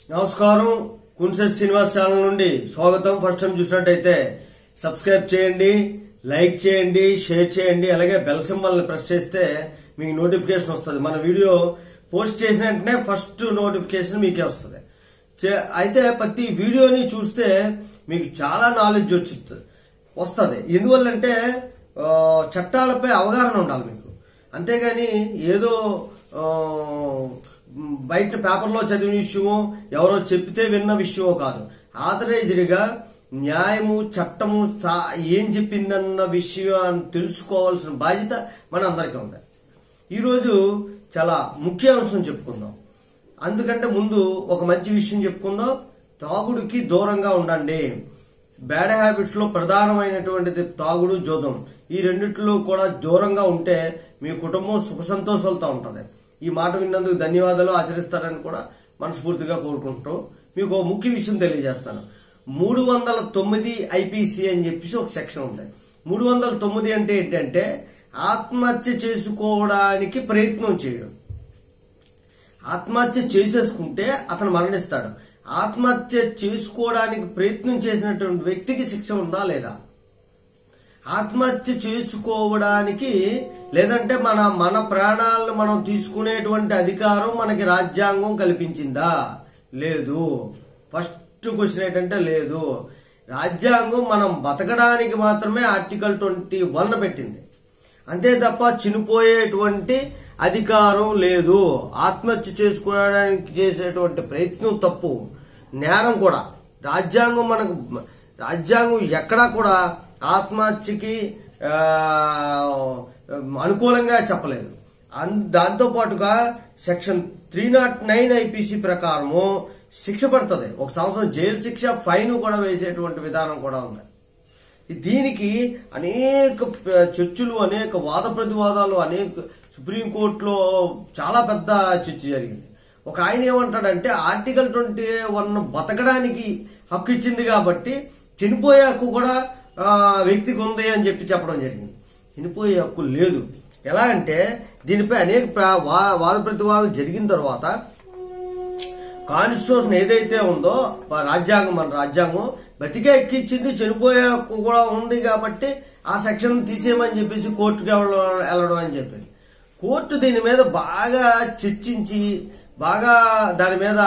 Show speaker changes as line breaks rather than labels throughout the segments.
నమస్కారం కున్సెట్ శ్రీనివాస్ ఛానల్ నుండి స్వాగతం ఫస్ట్ టైం చూసినట్టయితే సబ్స్క్రైబ్ చేయండి లైక్ చేయండి షేర్ చేయండి అలాగే బెల్ సింబల్ ప్రెస్ చేస్తే మీకు నోటిఫికేషన్ వస్తుంది మన వీడియో పోస్ట్ చేసిన వెంటనే ఫస్ట్ నోటిఫికేషన్ మీకే వస్తుంది చే- అయితే ప్రతి వీడియోని చూస్తే మీకు చాలా నాలెడ్జ్ వచ్చింది వస్తుంది ఎందువల్లంటే ఆ, చట్టాలపై అవగాహన ఉండాలి మీకు అంతేగాని ఏదో ఆ, మ్, బయట పేపర్లో చదివిన విషయమో ఎవరో చెప్తే విన్న విషయమో కాదు ఆథరైజ్డ్గా న్యాయము చట్టము సా- ఏం చెప్పిందన్న విషయం తెలుసుకోవాల్సిన బాధ్యత మన అందరికీ ఉంది ఈరోజు చాలా ముఖ్య అంశం చెప్పుకుందాం అందుకంటే ముందు ఒక మంచి విషయం చెప్పుకుందాం తాగుడుకి దూరంగా ఉండండి బ్యాడ్ హ్యాబిట్స్ లో ప్రధానమైనటువంటిది తాగుడు జోదం ఈ రెండిట్లో కూడా దూరంగా ఉంటే మీ కుటుంబం సుఖ సంతోషాలతో ఉంటుంది ఈ మాట విన్నందుకు ధన్యవాదాలు ఆచరిస్తారని కూడా మనస్ఫూర్తిగా కోరుకుంటూ మీకు ఒక ముఖ్య విషయం తెలియజేస్తాను మూడు వందల తొమ్మిది ఐపీసీ అని చెప్పేసి ఒక సెక్షన్ ఉంది మూడు వందల తొమ్మిది అంటే ఏంటంటే ఆత్మహత్య చేసుకోవడానికి ప్రయత్నం చేయడం ఆత్మహత్య చేసేసుకుంటే అతను మరణిస్తాడు ఆత్మహత్య చేసుకోవడానికి ప్రయత్నం చేసినటువంటి వ్యక్తికి శిక్ష ఉందా లేదా ఆత్మహత్య చేసుకోవడానికి లేదంటే మన మన ప్రాణాలను మనం తీసుకునేటువంటి అధికారం మనకి రాజ్యాంగం కల్పించిందా లేదు ఫస్ట్ క్వశ్చన్ ఏంటంటే లేదు రాజ్యాంగం మనం బతకడానికి మాత్రమే ఆర్టికల్ ట్వంటీ వన్ పెట్టింది అంతే తప్ప చనిపోయేటువంటి అధికారం లేదు ఆత్మహత్య చేసుకోవడానికి చేసేటువంటి ప్రయత్నం తప్పు నేరం కూడా రాజ్యాంగం మనకు రాజ్యాంగం ఎక్కడా కూడా ఆత్మహత్యకి ఆ, అనుకూలంగా చెప్పలేదు అన్- దాంతో పాటుగా section three nought nine IPC ప్రకారము శిక్ష పడుతుంది ఒక సంవత్సరం జైలు శిక్ష ఫైన్ కూడా వేసేటువంటి విధానం కూడా ఉంది దీనికి అనేక ప- చర్చలు అనేక వాద ప్రతివాదాలు అనేక సుప్రీంకోర్టులో చాలా పెద్ద చర్చ జరిగింది ఒక ఆయన ఏమంటాడంటే ఆర్టికల్ ట్వంటీ వన్ బతకడానికి హక్కు ఇచ్చింది కాబట్టి చనిపోయే హక్కు కూడా ఆ, వ్యక్తికి ఉంది అని చెప్పి చెప్పడం జరిగింది చనిపోయే హక్కు లేదు ఎలా అంటే దీనిపై అనేక ప్ర- వా- వాద ప్రతివాదాలు జరిగిన తర్వాత కాన్స్టిట్యూషన్ ఏదైతే ఉందో ప- రాజ్యాంగం మన రాజ్యాంగం బతికే ఎక్కిచ్చింది చనిపోయే హక్కు కూడా ఉంది కాబట్టి ఆ సెక్షన్ తీసేయమని చెప్పేసి కోర్టుకి వెళ్ళడం వెళ్ళడం అని చెప్పింది కోర్టు దీని మీద బాగా చర్చించి బాగా దాని మీద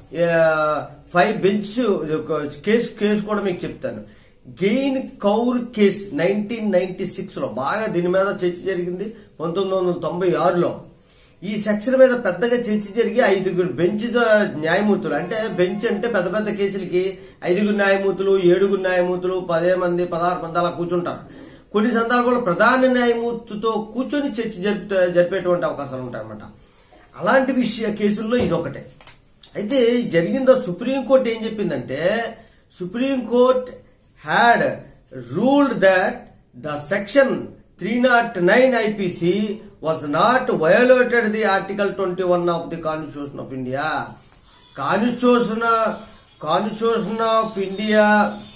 ఫైవ్ బెంచ్ కేసు కేసు కూడా మీకు చెప్తాను Gian Kaur case nineteen ninety six లో బాగా దీని మీద చర్చ జరిగింది పంతొమ్మిది వందల తొంభై ఆరులో ఈ సెక్షన్ మీద పెద్దగా చర్చ జరిగి ఐదుగురు బెంచ్ న్యాయమూర్తులు అంటే బెంచ్ అంటే పెద్ద పెద్ద కేసులకి ఐదుగురు న్యాయమూర్తులు ఏడుగురు న్యాయమూర్తులు పదే మంది పదహారు మంది అలా కూర్చుంటారు కొన్ని సందర్భాల్లో ప్రధాన న్యాయమూర్తితో కూర్చొని చర్చ జరిపే జరిపేటువంటి అవకాశాలు ఉంటాయన్నమాట అలాంటి విషయ కేసుల్లో ఇది ఒకటే అయితే జరిగిందో సుప్రీంకోర్టు ఏం చెప్పిందంటే Supreme Court had ruled that the section three nought nine IPC was not violated the article twenty one of the constitution of India constitution constitution of India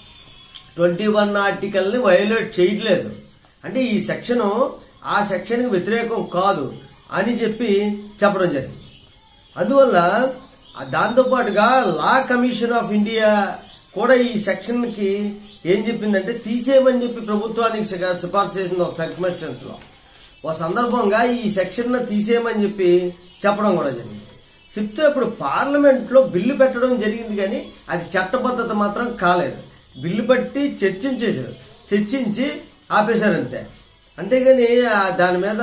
twenty one ఆర్టికల్ని వయోలేట్ చేయట్లేదు అంటే ఈ సెక్షన్ ఆ సెక్షన్కి వ్యతిరేకం కాదు అని చెప్పి చెప్పడం జరిగింది అందువల్ల ఆ దాంతోపాటుగా లా కమిషన్ ఆఫ్ ఇండియా కూడా ఈ సెక్షన్కి ఏం చెప్పిందంటే తీసేయమని చెప్పి ప్రభుత్వానికి సిఫా- సిఫార్సు చేసింది ఒక సర్కమిస్టెన్స్ లో ఒక సందర్భంగా ఈ సెక్షన్ తీసేయమని చెప్పి చెప్పడం కూడా జరిగింది చెప్తే ఇప్పుడు పార్లమెంట్ లో బిల్లు పెట్టడం జరిగింది కానీ అది చట్టబద్ధత మాత్రం కాలేదు బిల్లు బట్టి చర్చించేశారు చర్చించి ఆపేశారు అంతే అంతేగాని ఆ దాని మీద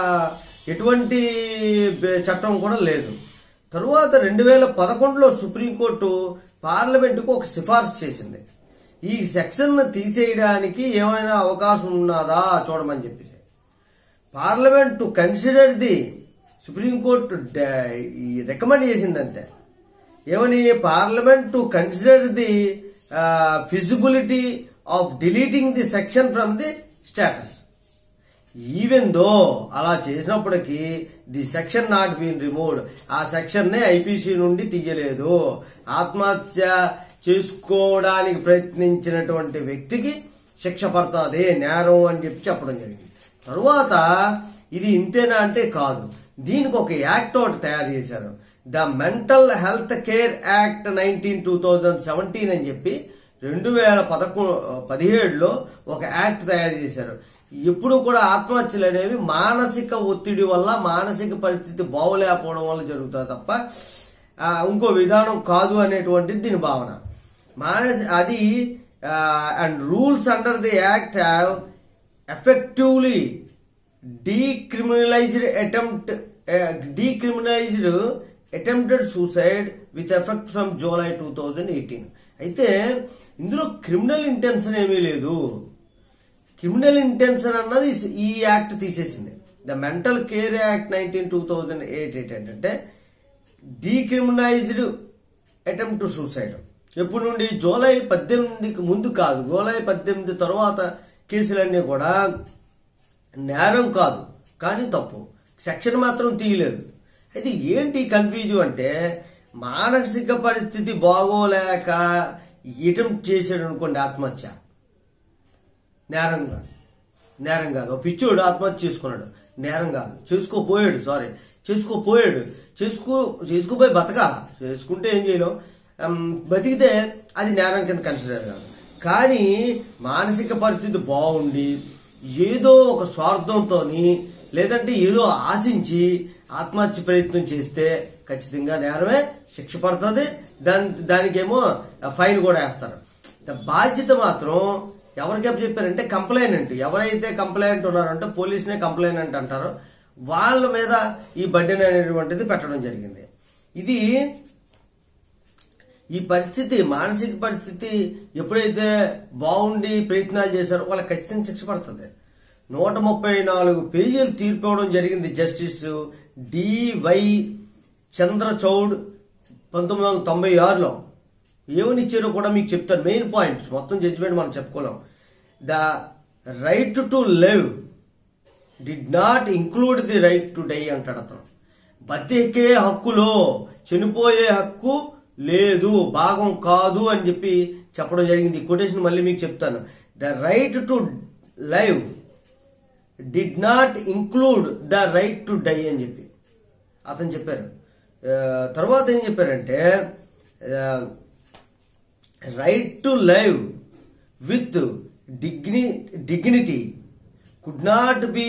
ఎటువంటి బె- చట్టం కూడా లేదు తరువాత రెండు వేల పదకొండులో సుప్రీంకోర్టు పార్లమెంటుకు ఒక సిఫార్సు చేసింది ఈ సెక్షన్ తీసేయడానికి ఏమైనా అవకాశం ఉన్నదా చూడమని చెప్పి parliament to consider the Supreme Court recommend చేసింది అంతే ఏమని parliament to consider the feasibility of deleting the section from the status even though అలా చేసినప్పటికీ the section not been removed ఆ సెక్షన్ నే ఐపీసీ నుండి తీయలేదు ఆత్మహత్య చేసుకోవడానికి ప్రయత్నించినటువంటి వ్యక్తికి శిక్ష పడుతుంది నేరం అని చెప్పి చెప్పడం జరిగింది తరువాత ఇది ఇంతేనా అంటే కాదు దీనికి ఒక యాక్ట్ ఒకటి తయారు చేశారు the mental health care act nineteen two thousand seventeen అని చెప్పి రెండు వేల పదకొ పదిహేడులో ఒక యాక్ట్ తయారు చేశారు ఎప్పుడు కూడా ఆత్మహత్యలు అనేవి మానసిక ఒత్తిడి వల్ల మానసిక పరిస్థితి బాగోలేకపోవడం వల్ల జరుగుతుంది తప్ప ఆ, ఇంకో విధానం కాదు అనేటువంటిది దీని భావన మానసి అది and rules under the act have effectively decriminalised attempt decriminalised attempted suicide with effect from July two thousand eighteen అయితే ఇందులో క్రిమినల్ ఇంటెన్షన్ ఏమీ లేదు క్రిమినల్ ఇంటెన్షన్ అన్నది ఈ యాక్ట్ తీసేసింది the mental care act nineteen two thousand eight eight ఏంటంటే decriminalised attempt to suicide ఎప్పుడు నుండి జూలై పద్దెనిమిదికి ముందు కాదు జూలై పద్దెనిమిది తర్వాత కేసులన్నీ కూడా నేరం కాదు కానీ తప్పు సెక్షన్ మాత్రం తీయలేదు అయితే ఏంటి కన్ఫ్యూజ్ అంటే మానసిక పరిస్థితి బాగోలేక అటెంప్ట్ చేశాడు అనుకోండి ఆత్మహత్య నేరం కాదు నేరం కాదు ఒక పిచ్చోడు ఆత్మహత్య చేసుకున్నాడు నేరం కాదు చేసుకోపోయాడు సారీ చేసుకోపోయాడు చేసుకో చేసుకోపోయి బతకాల చేసుకుంటే ఏం చేయలేం ఉమ్, బతికితే అది నేరం కింద కన్సిడర్ కాదు కానీ మానసిక పరిస్థితి బాగుండి ఏదో ఒక స్వార్థంతో లేదంటే ఏదో ఆశించి ఆత్మహత్య ప్రయత్నం చేస్తే ఖచ్చితంగా నేరమే శిక్ష పడుతుంది దాని దానికేమో ఫైన్ కూడా వేస్తారు ద బాధ్యత మాత్రం ఎవరికి చెప్పారంటే కంప్లైనెంట్ ఎవరైతే కంప్లైంట్ ఉన్నారంటే పోలీసునే కంప్లైనెంట్ అంటారో వాళ్ళ మీద ఈ బడ్డెన్ అనేటువంటిది పెట్టడం జరిగింది ఇది ఈ పరిస్థితి మానసిక పరిస్థితి ఎప్పుడైతే బాగుండి ప్రయత్నాలు చేశారో వాళ్ళకి ఖచ్చితంగా శిక్ష పడుతుంది నూట ముప్పై నాలుగు పేజీలు తీర్పు ఇవ్వడం జరిగింది జస్టిస్ డివై చంద్రచౌడ్ పంతొమ్మిది వందల తొంభై ఆరులో ఏమని ఇచ్చారో కూడా మీకు చెప్తాను మెయిన్ పాయింట్ మొత్తం జడ్జిమెంట్ మనం చెప్పుకోలేం the right to live did not include the right to die అంటాడు అతను బతికే హక్కులో చనిపోయే హక్కు లేదు భాగం కాదు అని చెప్పి చెప్పడం జరిగింది ఈ కొటేషన్ మళ్ళీ మీకు చెప్తాను the right to live did not include the right to die అని చెప్పి అతను చెప్పారు ఆ, తర్వాత ఏం చెప్పారంటే right to live with dignity dignity could not be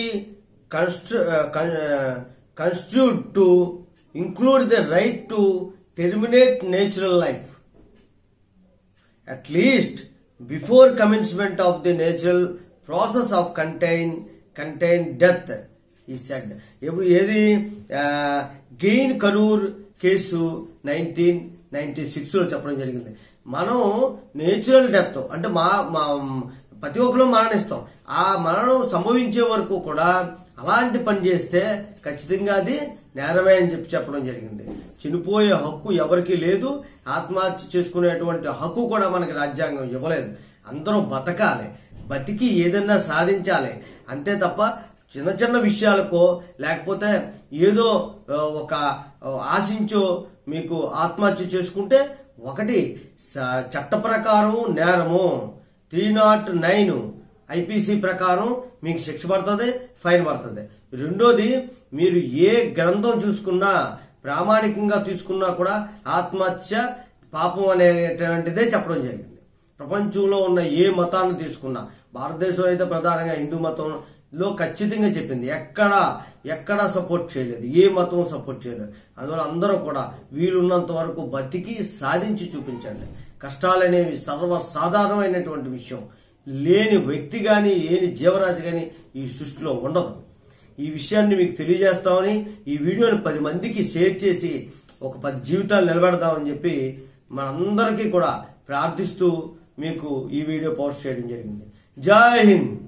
constitute to include the right to terminate natural life at least before commencement of the natural process of contain contain death he said ఎప్పుడు ఏది Gian Kaur case nineteen ninety సిక్స్లో చెప్పడం జరిగింది మనం natural death అంటే మా మా ప్రతి ఒక్కరు మరణిస్తాం ఆ మరణం సంభవించే వరకు కూడా అలాంటి పని చేస్తే ఖచ్చితంగా అది నేరమే అని చెప్పి చెప్పడం జరిగింది చనిపోయే హక్కు ఎవరికీ లేదు ఆత్మహత్య చేసుకునేటువంటి హక్కు కూడా మనకి రాజ్యాంగం ఇవ్వలేదు అందరూ బతకాలి బతికి ఏదన్నా సాధించాలి అంతే తప్ప చిన్న చిన్న విషయాలకో లేకపోతే ఏదో ఆ, ఒక ఆ, ఆశించో మీకు ఆత్మహత్య చేసుకుంటే ఒకటి స- చట్ట ప్రకారం నేరము త్రీ నాట్ నైన్ ఐపీసీ ప్రకారం మీకు శిక్ష పడుతుంది ఫైన్ పడుతుంది రెండోది మీరు ఏ గ్రంథం చూసుకున్నా ప్రామాణికంగా తీసుకున్నా కూడా ఆత్మహత్య పాపం అనేటువంటిదే చెప్పడం జరిగింది ప్రపంచంలో ఉన్న ఏ మతాన్ని తీసుకున్నా భారతదేశంలో అయితే ప్రధానంగా హిందూ మతంలో ఖచ్చితంగా చెప్పింది ఎక్కడ ఎక్కడ సపోర్ట్ చేయలేదు ఏ మతం సపోర్ట్ చేయలేదు అందువల్ల అందరూ కూడా వీలున్నంత వరకు బతికి సాధించి చూపించండి కష్టాలనేవి సర్వసాధారణమైనటువంటి విషయం లేని వ్యక్తి కానీ లేని జీవరాశి కానీ ఈ సృష్టిలో ఉండదు ఈ విషయాన్ని మీకు తెలియజేస్తామని ఈ వీడియోని పది మందికి షేర్ చేసి ఒక పది జీవితాలు నిలబెడదామని చెప్పి మనందరికీ కూడా ప్రార్థిస్తూ మీకు ఈ వీడియో పోస్ట్ చేయడం జరిగింది జై హింద్